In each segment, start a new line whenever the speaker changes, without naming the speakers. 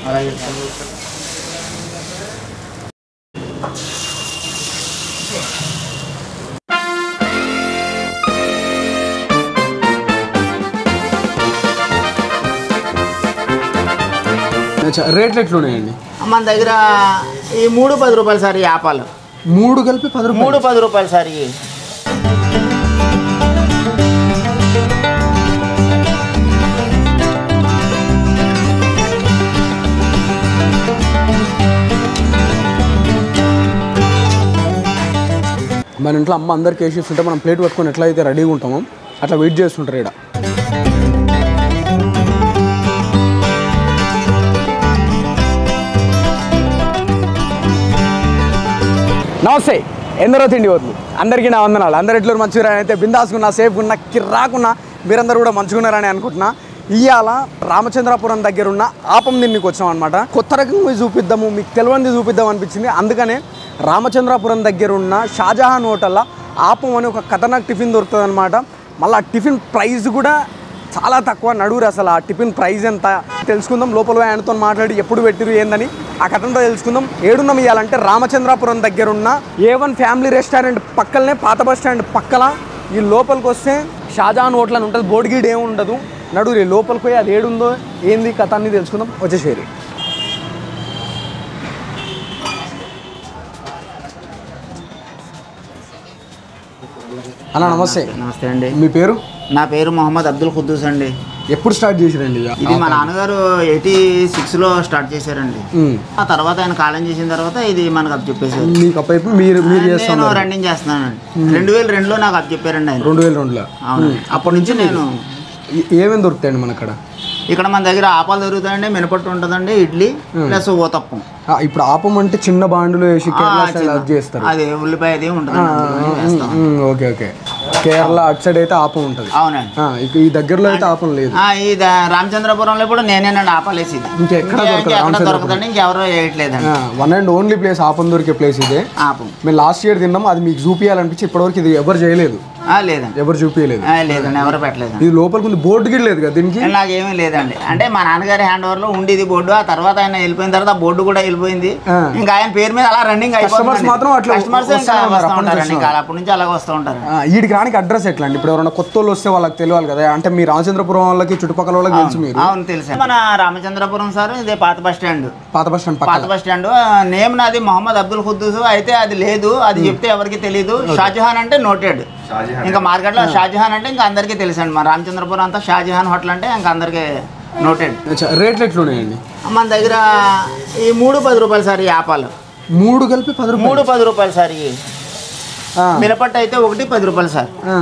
అలాగే
చ- రేట్లు ఎట్లున్నాయండి
మన దగ్గర ఈ మూడు పది రూపాయలు సార్ ఈ ఆపాలు
మూడు కలిపి పది రూపాయలు
మూడు పది రూపాయలు సార్ ఇవి
మన ఇంట్లో అమ్మ అందరికి వేసి ఇస్తుంటే మనం ప్లేట్ పట్టుకొని ఎట్లా అయితే రెడీగా ఉంటామో అట్లా వెయిట్ చేస్తుంటారు ఇక్కడ నమస్తే ఎందరో తిండి వద్దు అందరికీ నా వందనాలు అందరు ఎట్లు మంచిగా అయితే బిందాసుకున్నా సేఫ్గా కిర్రాకున్నా మీరందరూ కూడా మంచిగున్నారని అనుకుంటున్నా ఇవాళ రామచంద్రాపురం దగ్గర ఉన్న ఆపం దీనికి వచ్చాం అనమాట కొత్త రకంగా చూపిద్దాము మీకు తెలియంది చూపిద్దాం అనిపించింది అందుకనే రామచంద్రాపురం దగ్గర ఉన్న షాజహాన్ హోటల్లో ఆపం అని ఒక ఖతర్నాక్ టిఫిన్ దొరుకుతుంది అనమాట మళ్ళీ ఆ టిఫిన్ ప్రైస్ కూడా చాలా తక్కువ నడువురు అసలు ఆ టిఫిన్ ప్రైస్ ఎంత తెలుసుకుందాం లోపల పోయి ఆయనతో మాట్లాడి ఎప్పుడు పెట్టిరు ఏందని ఆ కథంతో తెలుసుకుందాం ఏడున్నాం ఇవ్వాలంటే రామచంద్రాపురం దగ్గర ఉన్న ఏ వన్ ఫ్యామిలీ రెస్టారెంట్ పక్కలనే పాత బస్ స్టాండ్ పక్కల ఈ లోపలికి వస్తే షాజహాన్ హోటల్ అని ఉంటుంది బోర్డు గీడ్ ఏమి ఉండదు నడువురి లోపలికి పోయి అది ఏడుందో ఏంది కథ అన్ని తెలుసుకుందాం వచ్చేసేరి అన్న నమస్తే
నమస్తే అండి
మీ పేరు
నా పేరు మొహమ్మద్ అబ్దుల్ ఖుద్దూస్ అండి
ఎప్పుడు స్టార్ట్ చేసిరండి ఇది?
ఇది మా నాన్నగారు ఎయిటీ సిక్స్లో స్టార్ట్ చేశారండి
ఉమ్.
ఆ తర్వాత ఆయన కాలం చేసిన తర్వాత ఇది మనకు అప్ చెప్పేశారు
మీకు అప్పైపు మీరు మీరు
నేను
చేస్తున్నారు
రన్నింగ్ చేస్తున్నానండి రెండు వేల రెండులో నాకు అప్ చెప్పారండి ఆయన
రెండు వేల రెండులో
అవును అప్పటి నుంచి నేను
ఏ- ఏమేమి దొరుకుతాయండి మన అక్కడ
ఇక్కడ మన దగ్గర ఆపాలు దొరుకుతాయండి మినపట్టు ఉంటుందండి ఇడ్లీ ప్లస్ ఓతప్పం
ఆ, ఇప్పుడు ఆపం అంటే చిన్న బాండులో వేసి కేరళ స్టైల్ అది చేస్తారు
అది ఉల్లిపాయ అది ఉంటుంది వేస్తాం
ఉమ్, ఓకే ఓకే కేరళ అటు సైడ్ అయితే ఆపం ఉంటుంది
అవునండి
ఆ, ఇక ఈ దగ్గరలో అయితే ఆపం లేదు
ఆ, ఈ ద- రామచంద్రపురంలో కూడా నేనేనండి ఆపాలేసేది
ఇంకెక్కడ
ఇంకా-
దొరకదు
ఇంకెక్కడ
రామచంద్రపురం.
దొరకదండి ఇంకెవరో వేయట్లేదండి
వన్ అండ్ ఓన్లీ ప్లేస్ ఆపం దొరికే ప్లేస్ ఇదే
ఆపం
మేము లాస్ట్ ఇయర్ తిన్నాం అది మీకు చూపించాలనిపించి ఇప్పటివరకు ఇది ఎవరు చేయలేదు
ఆ, లేదండి
ఎవరు చూపించలేదు
ఆ, లేదండి ఎవరు పెట్టలేదండి
ఇది లోపలికి ఉంది బోర్డు గిడ్ లేదు కదా దీనికి
నాకేమీ లేదండి అంటే మా నాన్నగారి హ్యాండ్ ఓవర్ లో ఉండేది బోర్డు ఆ తర్వాత ఆయన వెళ్ళిపోయిన తర్వాత ఆ బోర్డు కూడా వెళ్ళిపోయింది
ఆ.
ఇంకా ఆయన పేరు మీద అలా రన్నింగ్
Customers మాత్రం అట్లా
కస్టమర్స్ ఇంకా
వస్తూనే ఉన్నారు,
వస్తూ
అప్పటి నుంచి
ఉంటారండి ఇంకా అప్పటి నుంచి అలాగ వస్తూ ఉంటారు
ఆ, వీడికి రానికి అడ్రస్ ఎట్లా అండి ఇప్పుడు ఎవరైనా కొత్త వాళ్ళు వస్తే వాళ్ళకి తెలియాలి కదా అంటే మీ రామచంద్రపురం వాళ్ళకి చుట్టుపక్కల వాళ్ళకి తెలుసు మీరు
అవును తెలుసు మన రామచంద్రపురం సార్ ఇదే పాత బస్ స్టాండ్
పాత బస్ స్టాండ్
పాత
పక్కన
బస్ స్టాండ్ నేమ్ నాది మొహమ్మద్ అబ్దుల్ ఖుద్దూస్ అయితే అది లేదు అది చెప్తే ఎవరికి తెలియదు షాజహాన్ అంటే నోటెడ్ ఇంకా మార్కెట్ లో షాజహాన్ అంటే ఇంకా అందరికీ తెలుసండి మన రామచంద్రపురం అంతా షాజహాన్ హోటల్ అంటే ఇంకా అందరికీ నోటెడ్
అచ్చా, రేట్లు ఎట్లున్నాయండి
మన దగ్గర ఈ మూడు పది రూపాయలు సార్ ఈ ఆపాలు
మూడు కలిపి పది రూపాయలు
మూడు పది రూపాయలు సార్ ఇవి
ఆ,
మినపట్టు అయితే ఒకటి పది రూపాయలు సార్
ఆ.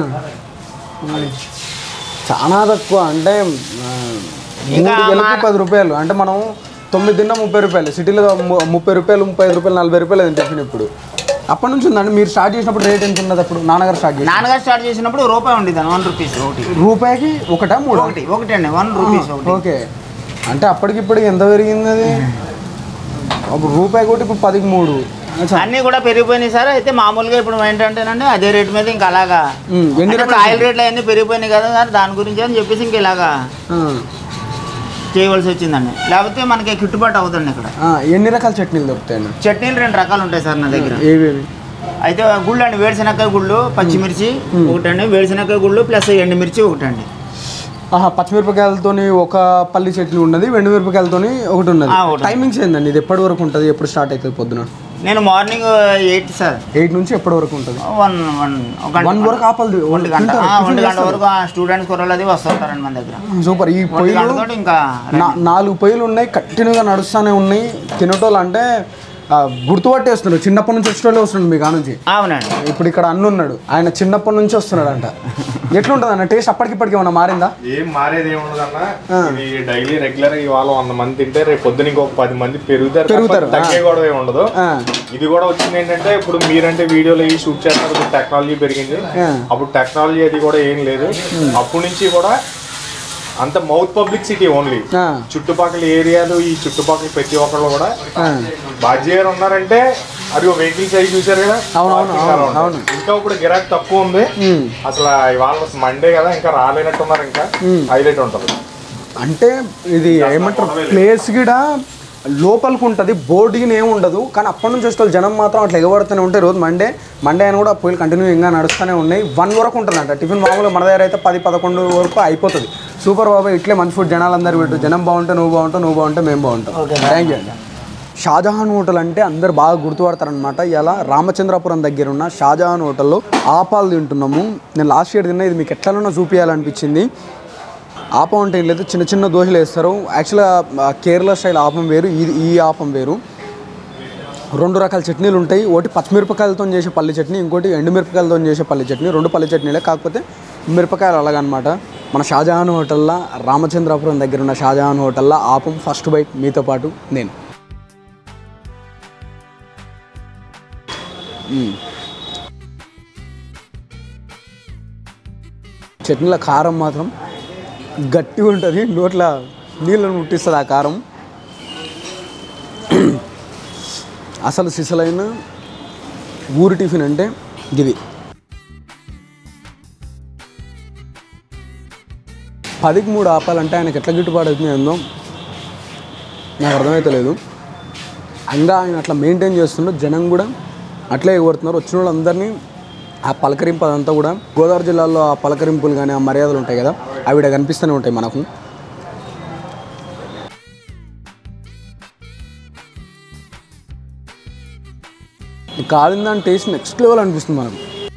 చాలా తక్కువ అంటే ఆ,
ఇంకా
మూడు కలిపి
మా-
పది రూపాయలు అంటే మనం తొమ్మిది తిన్నా ముప్పై రూపాయలు సిటీలో ము- ముప్పై రూపాయలు ముప్పై ఐదు రూపాయలు నలభై రూపాయలు అది టిఫిన్ ఇప్పుడు అప్పటి నుంచి ఉందండి మీరు స్టార్ట్ చేసినప్పుడు రేట్ ఎంత ఉన్నది అప్పుడు నాన్నగారు స్టార్ట్ చేసి
నాన్నగారు స్టార్ట్ చేసినప్పుడు రూపాయి ఉండేది వన్ రూపీస్ ఒకటి
రూపాయికి ఒకటా మూడు
ఒకటి ఒకటి అండి వన్ రూపీస్ ఒకటి
ఓకే అంటే అప్పటికి ఇప్పటికి ఎంత పెరిగింది అది అప్పుడు రూపాయి ఒకటి ఇప్పుడు పదికి మూడు అచ్చా.
అన్నీ కూడా పెరిగిపోయినాయి సార్ అయితే మామూలుగా ఇప్పుడు ఏంటంటేనండి అదే రేట్ మీద ఇంకా అలాగా
ఉమ్, ఎన్ని
అంటే ఇప్పుడు
రకాలు
ఆయిల్ రేట్లు అవన్నీ పెరిగిపోయినాయి కదా సార్ దాని గురించి అని చెప్పేసి ఇంక ఇలాగా
ఆ,
చేయవలసి వచ్చిందండి లేకపోతే మనకి గిట్టుబాటు అవుతుంది ఇక్కడ
ఆ, ఎన్ని రకాల చట్నీలు దొరుకుతాయండి
చట్నీలు రెండు రకాలు ఉంటాయి సార్ నా దగ్గర
ఏవేవి
అయితే గుళ్ళు అండి వేరుశనక్కాయ గుళ్ళు పచ్చిమిర్చి ఒకటండి వేరుశనక్కాయ గుళ్ళు ప్లస్ ఎండుమిర్చి ఒకటండి
ఆహా పచ్చిమిరపకాయలతోని ఒక పల్లి చట్నీ ఉన్నది వెండి మిరపకాయలతోని ఒకటి ఉన్నది
ఆ, ఒకటి.
టైమింగ్స్ ఏందండి ఇది ఎప్పటి వరకు ఉంటుంది ఎప్పుడు స్టార్ట్ అవుతుంది పొద్దున
నేను మార్నింగ్ ఎయిట్ సార్
ఎయిట్ నుంచి ఎప్పటి వరకు ఉంటుంది
వన్ వన్ ఒక గంట-
వన్ వరకు ఆపాలి
ఒంటి గంట ఆ, ఒంటి గంట వరకు స్టూడెంట్స్ కుర్రలు అది వస్తుంటారండి మన దగ్గర
సూపర్ ఈ
ఒంటి
పొయ్యిలు
గంటతోటి ఇంకా
నా- నాలుగు పొయ్యిలు ఉన్నాయి కంటిన్యూగా నడుస్తూనే ఉన్నాయి తినటోళ్ళు అంటే ఆ, గుర్తుపట్టేస్తున్నారు చిన్నప్పటి నుంచి వచ్చేటోళ్ళే వస్తున్నాడు మీ కాడ నుంచి
అవునండి
ఇప్పుడు ఇక్కడ అన్న ఉన్నాడు ఆయన చిన్నప్పటి నుంచి వస్తున్నాడు అంట ఎట్లుంటుంది అన్న టేస్ట్ అప్పటికిప్పటికి ఏమన్నా మారిందా
ఏం మారేది ఏమి ఉండదన్నా ఇది డైలీ రెగ్యులర్ ఇవాళ వంద మంది తింటే రేపు పొద్దున ఇంకొక పది మంది పెరుగుతారు తప్ప
పెరుగుతారు,
తగ్గే కూడా ఏమి ఉండదు
ఆ,
ఇది కూడా వచ్చింది ఏంటంటే ఇప్పుడు మీరంటే వీడియోలో ఈ షూట్ చేస్తారు ఇప్పుడు టెక్నాలజీ పెరిగింది
ఆ.
అప్పుడు టెక్నాలజీ అది కూడా ఏం లేదు అప్పటి నుంచి కూడా అంత మౌత్ పబ్లిసిటీ ఓన్లీ
ఆ,
చుట్టుపక్కల ఏరియాలు ఈ చుట్టుపక్కల ప్రతి ఒక్కళ్ళు కూడా
ఆ.
బాధ్యత ఉన్నారంటే అది వెహికల్స్ అవి చూసారు కదా
అవును, అవును,
Parking
అవును,
అలా ఉంటుంది. ఇంకా ఇప్పుడు గిరాక్ తక్కువ ఉంది
ఉమ్.
అసలు ఇవాళ మండే కదా ఇంకా రాలేనట్టున్నారు ఇంకా హైలైట్ ఉంటుంది
అంటే ఇది ఏమంటారు ప్లేస్ కూడా లోపలికి ఉంటుంది బోర్డుకి ఏమి ఉండదు కానీ అప్పటి నుంచి వచ్చే జనం మాత్రం అట్లా ఎగబడుతూనే ఉంటాయి రోజు మండే మండే అని కూడా పోయి కంటిన్యూ ఇంకా నడుస్తూనే ఉన్నాయి వన్ వరకు ఉంటుందంట టిఫిన్ మామూలుగా మన దగ్గర అయితే పది పదకొండు వరకు అయిపోతుంది సూపర్ బాబాయ్ ఇట్లే మంచి ఫుడ్ జనాలందరూ పెట్టు జనం బాగుంటే నువ్వు బాగుంటావు నువ్వు బాగుంటే మేము బాగుంటాం థ్యాంక్ యూ అండి షాజహాన్ హోటల్ అంటే అందరు బాగా గుర్తుపడతారనమాట ఇలా రామచంద్రపురం దగ్గర ఉన్న షాజహాన్ హోటల్లో ఆపాలు తింటున్నాము నేను లాస్ట్ ఇయర్ తిన్నా ఇది మీకు ఎట్లనో చూపించాలనిపించింది ఆపం అంటే ఏం లేదు చిన్న చిన్న దోశలు వేస్తారు యాక్చువల్గా ఆ, కేరళ స్టైల్ ఆపం వేరు ఇది ఈ ఆపం వేరు రెండు రకాల చట్నీలు ఉంటాయి ఒకటి పచ్చిమిరపకాయలతో చేసే పల్లి చట్నీ ఇంకోటి ఎండుమిరపకాయలతో చేసే పల్లి చట్నీ రెండు పల్లి చట్నీలే కాకపోతే మిరపకాయలు అలాగనమాట మన షాజహాన్ హోటల్లో రామచంద్రాపురం దగ్గర ఉన్న షాజహాన్ హోటల్లో ఆపం ఫస్ట్ బైట్ మీతో పాటు నేను మ్మ్. చట్నీల కారం మాత్రం గట్టిగా ఉంటుంది నోట్ల నీళ్ళను ముట్టిస్తుంది ఆ కారం అసలు సిసలైన ఊరి టిఫిన్ అంటే ఇది పదికి మూడు ఆపాలంటే ఆయనకి ఎట్లా గిట్టుబాటు అవుతుంది ఏందో నాకు అర్థమైతే లేదు ఇంకా ఆయన అట్లా మెయింటైన్ చేస్తుండే జనం కూడా అట్లే ఎగబడుతున్నారు వచ్చిన వాళ్ళందరినీ ఆ పలకరింపు అదంతా కూడా గోదావరి జిల్లాలో ఆ పలకరింపులు కానీ ఆ మర్యాదలు ఉంటాయి కదా అవి ఈడ కనిపిస్తూనే ఉంటాయి మనకు ఈ కాలిన దాని టేస్ట్ నెక్స్ట్ లెవెల్ అనిపిస్తుంది మనకు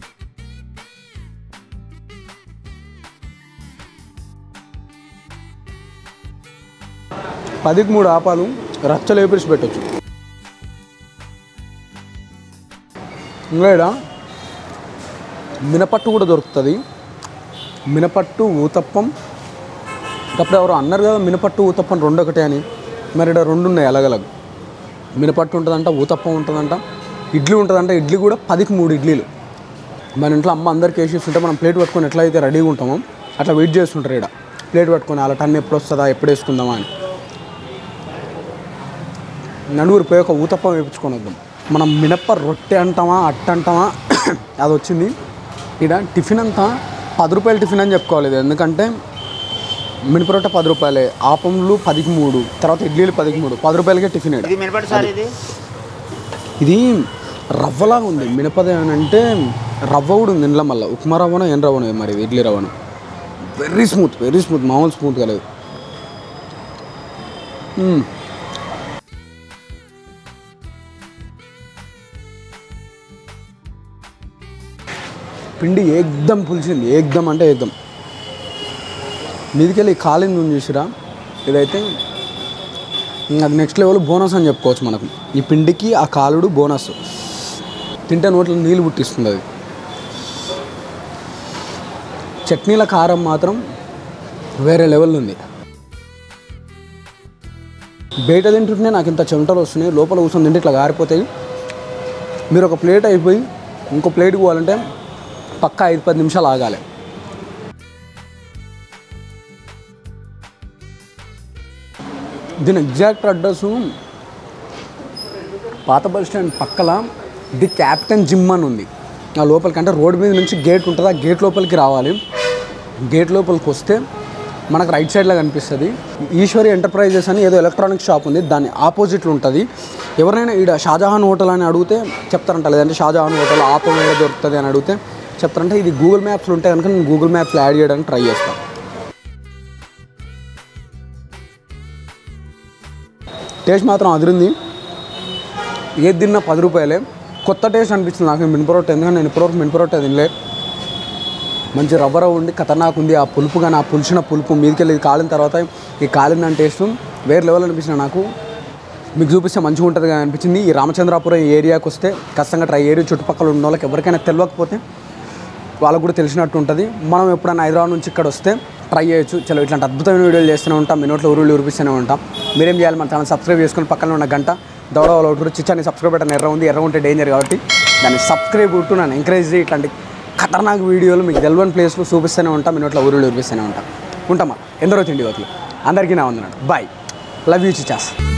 పదికి మూడు ఆపాలు రచ్చలు వేపిసి పెట్టచ్చు ఇంకా ఈడ మినపట్టు కూడా దొరుకుతుంది మినపట్టు ఊతప్పం అప్పుడు ఎవరు అన్నారు కదా మినపట్టు ఊతప్పం రెండు ఒకటే అని మరి ఇక్కడ రెండు ఉన్నాయి అలగలగు మినపట్టు ఉంటుందంట ఊతప్పం ఉంటుందంట ఇడ్లీ ఉంటుందంట ఇడ్లీ కూడా పదికి మూడు ఇడ్లీలు మన ఇంట్లో అమ్మ అందరికి వేసేస్తుంటే మనం ప్లేట్ పట్టుకొని ఎట్లా అయితే రెడీగా ఉంటామో అట్లా వెయిట్ చేస్తుంటారు ఇక్కడ ప్లేట్ పట్టుకొని అలా టన్ ఎప్పుడు వస్తుందా ఎప్పుడు వేసుకుందామా అని నలుగురు పోయి ఒక ఊతప్పం వేయించుకొని వద్దాం మనం మినప్ప రొట్టె అంటామా అట్ట అంటామా అది వచ్చింది ఇక్కడ టిఫిన్ అంతా పది రూపాయల టిఫిన్ అని చెప్పుకోవాలి ఇది ఎందుకంటే మినప రొట్టె పది రూపాయలే ఆపంలు పదికి మూడు తర్వాత ఇడ్లీలు పదికి మూడు పది రూపాయలకే టిఫిన్ ఈడ.
ఇది మినపటి సార్ ఇది
ఇది రవ్వలాగా ఉంది మినపది అని అంటే రవ్వ కూడా ఉంది ఇంట్లో మళ్ళీ ఉప్మా రవ్వనో ఏం రవ్వనో మరి ఇది ఇడ్లీ రవ్వను వెరీ స్మూత్ వెరీ స్మూత్ మామూలు స్మూత్ కలదు పిండి ఏకదం పులిసింది ఏకదం అంటే ఏకదం మీదికెళ్ళి కాలింది ఉంది చూసిరా ఇదైతే ఇంకా అది నెక్స్ట్ లెవెల్ బోనస్ అని చెప్పుకోవచ్చు మనకు ఈ పిండికి ఆ కాలుడు బోనస్ తింటే నోట్లో నీళ్ళు పుట్టిస్తుంది అది చట్నీల కారం మాత్రం వేరే లెవెల్ ఉంది బయట తింటుంటే నాకు ఇంత చెమటలు వస్తున్నాయి లోపల కూర్చొని తింటే ఇట్లా గారిపోతాయి మీరు ఒక ప్లేట్ అయిపోయి ఇంకో ప్లేట్కి పోవాలంటే పక్కా ఐదు పది నిమిషాలు ఆగాలి దీని ఎగ్జాక్ట్ అడ్రస్ పాత బస్ స్టాండ్ పక్కల ది క్యాప్టెన్ జిమ్ అని ఉంది ఆ లోపలికి అంటే రోడ్ మీద నుంచి గేట్ ఉంటుంది ఆ గేట్ లోపలికి రావాలి గేట్ లోపలికి వస్తే మనకు రైట్ సైడ్లో కనిపిస్తుంది ఈశ్వరి ఎంటర్ప్రైజెస్ అని ఏదో ఎలక్ట్రానిక్ షాప్ ఉంది దాని ఆపోజిట్లో ఉంటుంది ఎవరైనా ఈడ షాజహాన్ హోటల్ అని అడిగితే చెప్తారంట లేదంటే షాజహాన్ హోటల్ ఆపం ఏడ దొరుకుతుంది అని అడిగితే చెప్తారంటే ఇది గూగుల్ మ్యాప్స్లో ఉంటే కనుక నేను గూగుల్ మ్యాప్స్లో యాడ్ చేయడానికి ట్రై చేస్తాను టేస్ట్ మాత్రం అదిరింది ఏది తిన్నా పది రూపాయలే కొత్త టేస్ట్ అనిపించింది నాకు మినపరోట ఎందుకంటే నేను ఇప్పటివరకు మినపరోట తినలే మంచి రవ్వ రవ్వ ఉండి ఖతర్నాక్ ఉంది ఆ పులుపు కానీ ఆ పులిసిన పులుపు మీదకెళ్ళి ఇది కాలిన తర్వాత ఈ కాలిన దాని టేస్ట్ వేరే లెవెల్ అనిపించింది నాకు మీకు చూపిస్తే మంచిగా ఉంటుంది కానీ అనిపించింది ఈ రామచంద్రాపురం ఈ ఏరియాకి వస్తే ఖచ్చితంగా ట్రై ఏరియా చుట్టుపక్కల ఉన్న వాళ్ళకి ఎవరికైనా తెలియకపోతే వాళ్ళకు కూడా తెలిసినట్టు ఉంటుంది మనం ఎప్పుడైనా హైదరాబాద్ నుంచి ఇక్కడ వస్తే ట్రై చేయొచ్చు చలో ఇట్లాంటి అద్భుతమైన వీడియోలు చేస్తూనే ఉంటాం మీ నోట్లో ఊరులు ఉరిపిస్తూనే ఉంటాం మీరేం చేయాలి మన ఛానల్ సబ్స్క్రైబ్ చేసుకొని పక్కన ఉన్న గంట దౌడ వాళ్ళు చిచ్చాన్ని సబ్స్క్రైబ్ బటన్ ఎర్ర ఉంది ఎర్ర ఉంటే డేంజర్ కాబట్టి దాన్ని సబ్స్క్రైబ్ కొట్టు నన్ను ఎంకరేజ్ చేయి ఇట్లాంటి ఖతర్నాక్ వీడియోలు మీకు తెలియని ప్లేస్లో చూపిస్తూనే ఉంటాం మీ నోట్లో ఊరులు ఉరిపిస్తూనే ఉంటాం ఉంటామా ఎందరో తిండి వతులు అందరికీ నా వందనాడు బాయ్ లవ్ యూ చిచాస్